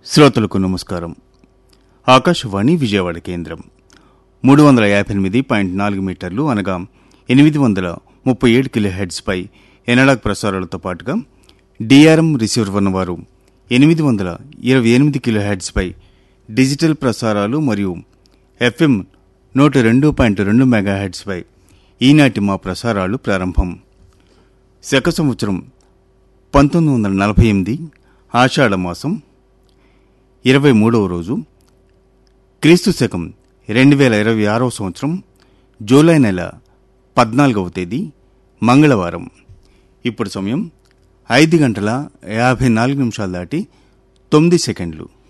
శ్రోతలకు నమస్కారం ఆకాశవాణి విజయవాడ కేంద్రం మూడు వందల యాభై ఎనిమిది పాయింట్ నాలుగు మీటర్లు అనగా ఎనిమిది వందల ముప్పై ఏడు కిలో హెడ్స్పై ఎనలాగ్ ప్రసారాలతో పాటుగా డిఆర్ఎం రిసీవర్ ఉన్నవారు ఎనిమిది వందల ఇరవై ఎనిమిది కిలో హెడ్స్పై డిజిటల్ ప్రసారాలు మరియు ఎఫ్ఎం నూట రెండు పాయింట్ రెండు మెగా హెడ్స్పై ఈనాటి మా ప్రసారాలు ప్రారంభం శక సంవత్సరం పంతొమ్మిది వందల నలభై ఎనిమిది ఆషాఢ మాసం ఇరవై మూడవ రోజు క్రీస్తు శకం రెండు వేల ఇరవై ఆరవ సంవత్సరం జూలై నెల పద్నాలుగవ తేదీ మంగళవారం ఇప్పుడు సమయం ఐదు గంటల యాభై నాలుగు నిమిషాలు దాటి తొమ్మిది సెకండ్లు